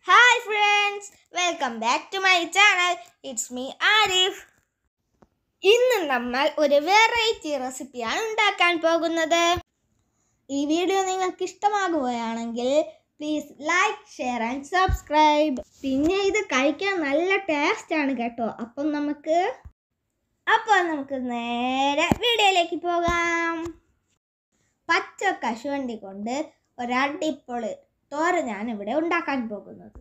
hi friends welcome back to my channel it's me Arif ഇന്ന് നമ്മൾ ഒരു വെറൈറ്റി റെസിപ്പിയാണ് ഉണ്ടാക്കാൻ പോകുന്നത് ഈ വീഡിയോ നിങ്ങൾക്ക് ഇഷ്ടമാകുകയാണെങ്കിൽ please like share and subscribe പിന്നെ ഇത് കഴിക്കാൻ നല്ല ടേസ്റ്റ് ആണ് കേട്ടോ അപ്പം നമുക്ക് അപ്പോൾ നമുക്ക് നേരെ വീഡിയോയിലേക്ക് പോകാം പച്ച കശുവണ്ടി കൊണ്ട് ഒരടിപ്പൊളി തോരനാണ് ഇവിടെ ഉണ്ടാക്കാൻ പോകുന്നത്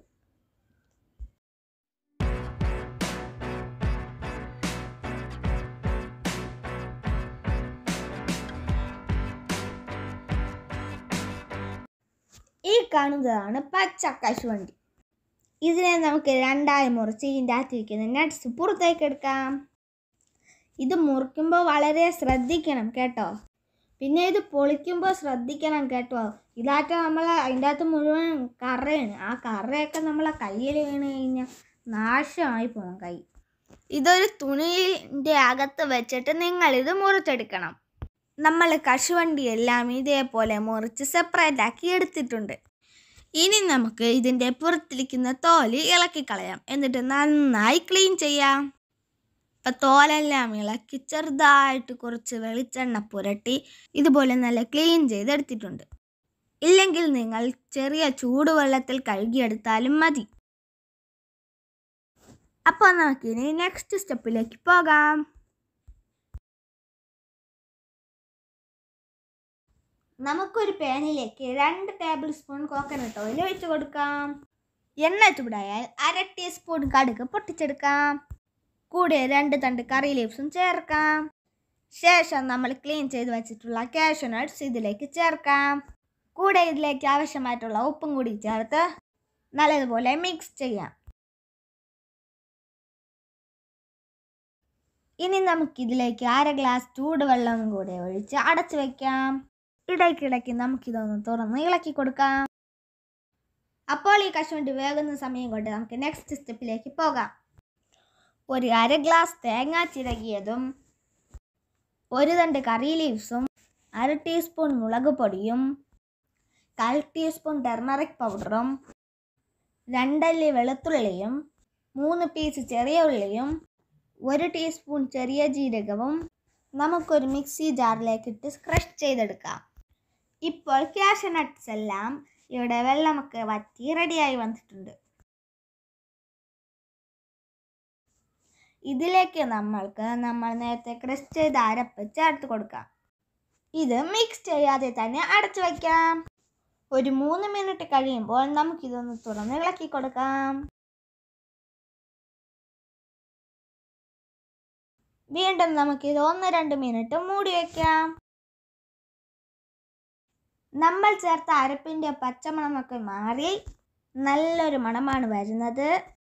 ഈ കാണുന്നതാണ് പച്ച കശുവണ്ടി ഇതിനെ നമുക്ക് രണ്ടായി മുറിച്ച് ഇതിൻ്റെ അകത്തിരിക്കുന്ന നട്ട്സ് പുറത്തേക്ക് എടുക്കാം ഇത് മുറിക്കുമ്പോൾ വളരെ ശ്രദ്ധിക്കണം കേട്ടോ പിന്നെ ഇത് പൊളിക്കുമ്പോൾ ശ്രദ്ധിക്കണം കേട്ടോ ഇതാറ്റ നമ്മൾ അതിൻ്റെ അകത്ത് മുഴുവൻ കറയാണ് ആ കറയൊക്കെ നമ്മളെ കയ്യിൽ വീണ് കഴിഞ്ഞാൽ നാശമായി പോകും കൈ ഇതൊരു തുണിയുടെ അകത്ത് വെച്ചിട്ട് നിങ്ങളിത് മുറിച്ചെടുക്കണം നമ്മൾ കശുവണ്ടി എല്ലാം ഇതേപോലെ മുറിച്ച് സെപ്പറേറ്റ് ആക്കി എടുത്തിട്ടുണ്ട് ഇനി നമുക്ക് ഇതിൻ്റെ പുറത്തിരിക്കുന്ന തോല് ഇളക്കിക്കളയാം എന്നിട്ട് നന്നായി ക്ലീൻ ചെയ്യാം ഇപ്പം തോലെല്ലാം ഇളക്കി ചെറുതായിട്ട് കുറച്ച് വെളിച്ചെണ്ണ പുരട്ടി ഇതുപോലെ നല്ല ക്ലീൻ ചെയ്തെടുത്തിട്ടുണ്ട് ഇല്ലെങ്കിൽ നിങ്ങൾ ചെറിയ ചൂടുവെള്ളത്തിൽ കഴുകിയെടുത്താലും മതി അപ്പോൾ നമുക്കിനി നെക്സ്റ്റ് സ്റ്റെപ്പിലേക്ക് പോകാം നമുക്കൊരു പാനിലേക്ക് രണ്ട് ടേബിൾ സ്പൂൺ കോക്കനട്ട് ഓയിൽ ഒഴിച്ചു കൊടുക്കാം എണ്ണ ചൂടായാൽ അര ടീസ്പൂൺ കടുക് പൊട്ടിച്ചെടുക്കാം കൂടെ രണ്ട് തണ്ട് കറി ലീവ്സും ചേർക്കാം ശേഷം നമ്മൾ ക്ലീൻ ചെയ്ത് വെച്ചിട്ടുള്ള കാഷ്യൂ നട്ട്സ് ഇതിലേക്ക് ചേർക്കാം കൂടെ ഇതിലേക്ക് ആവശ്യമായിട്ടുള്ള ഉപ്പും കൂടി ചേർത്ത് നല്ലതുപോലെ മിക്സ് ചെയ്യാം ഇനി നമുക്കിതിലേക്ക് അര ഗ്ലാസ് ചൂടുവെള്ളം കൂടെ ഒഴിച്ച് അടച്ചു വെക്കാം ഇടയ്ക്കിടയ്ക്ക് നമുക്കിതൊന്ന് തുറന്ന് ഇളക്കി കൊടുക്കാം അപ്പോൾ ഈ കശുവണ്ടി വേകുന്ന സമയം കൊണ്ട് നമുക്ക് നെക്സ്റ്റ് സ്റ്റെപ്പിലേക്ക് പോകാം ഒരു അര ഗ്ലാസ് തേങ്ങ ചിരകിയതും ഒരു തണ്ട് കറി ലീവ്സും അര ടീസ്പൂൺ മുളക് പൊടിയും കാൽ ടീസ്പൂൺ ടെർമറിക് പൗഡറും രണ്ടല്ലി വെളുത്തുള്ളിയും മൂന്ന് പീസ് ചെറിയ ഉള്ളിയും ഒരു ടീസ്പൂൺ ചെറിയ ജീരകവും നമുക്കൊരു മിക്സി ജാറിലേക്ക് ഇട്ട് ക്രഷ് ചെയ്തെടുക്കാം ഇപ്പോൾ ക്യാഷ് നട്ട്സ് എല്ലാം ഇവിടെ വെള്ളമൊക്കെ വറ്റി റെഡിയായി വന്നിട്ടുണ്ട് ഇതിലേക്ക് നമ്മൾക്ക് നമ്മൾ നേരത്തെ ക്രഷ് ചെയ്ത അരപ്പ് ചേർത്ത് കൊടുക്കാം ഇത് മിക്സ് ചെയ്യാതെ തന്നെ അടച്ചു വയ്ക്കാം ഒരു മൂന്ന് മിനിറ്റ് കഴിയുമ്പോൾ നമുക്കിതൊന്ന് തുറന്ന് ഇളക്കി കൊടുക്കാം വീണ്ടും നമുക്കിത് ഒന്ന് രണ്ട് മിനിറ്റ് മൂടി വയ്ക്കാം നമ്മൾ ചേർത്ത അരപ്പിൻ്റെ പച്ചമണമൊക്കെ മാറി നല്ലൊരു മണമാണ് വരുന്നത്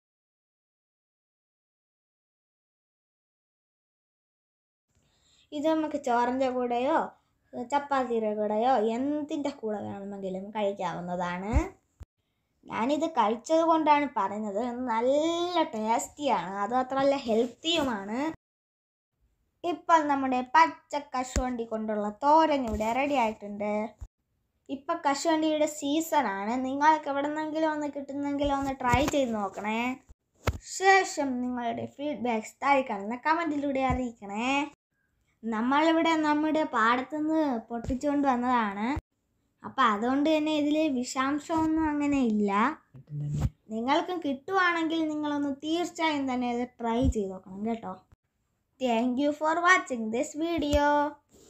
ഇത് നമുക്ക് ചോറിൻ്റെ കൂടെയോ ചപ്പാത്തിയുടെ കൂടെയോ എന്തിൻ്റെ കൂടെ വേണമെങ്കിലും കഴിക്കാവുന്നതാണ് ഞാനിത് കഴിച്ചത് കൊണ്ടാണ് പറയുന്നത് നല്ല ടേസ്റ്റിയാണ് അത് മാത്രമല്ല ഹെൽത്തിയുമാണ് ഇപ്പോൾ നമ്മുടെ പച്ച കശുവണ്ടി കൊണ്ടുള്ള തോരൻ ഇവിടെ റെഡി ആയിട്ടുണ്ട് ഇപ്പം കശുവണ്ടിയുടെ സീസണാണ് നിങ്ങൾക്ക് എവിടെന്നെങ്കിലും ഒന്ന് കിട്ടുന്നെങ്കിലും ഒന്ന് ട്രൈ ചെയ്ത് നോക്കണേ ശേഷം നിങ്ങളുടെ ഫീഡ്ബാക്ക്സ് താഴെ കാണുന്ന കമൻറ്റിലൂടെ അറിയിക്കണേ നമ്മളിവിടെ നമ്മുടെ പാടത്തുനിന്ന് പൊട്ടിച്ചുകൊണ്ട് വന്നതാണ് അപ്പം അതുകൊണ്ട് തന്നെ ഇതിൽ വിഷാംശമൊന്നും അങ്ങനെ ഇല്ല നിങ്ങൾക്കും കിട്ടുവാണെങ്കിൽ നിങ്ങളൊന്ന് തീർച്ചയായും തന്നെ ഇത് ട്രൈ ചെയ്ത് നോക്കണം കേട്ടോ thank you for watching this video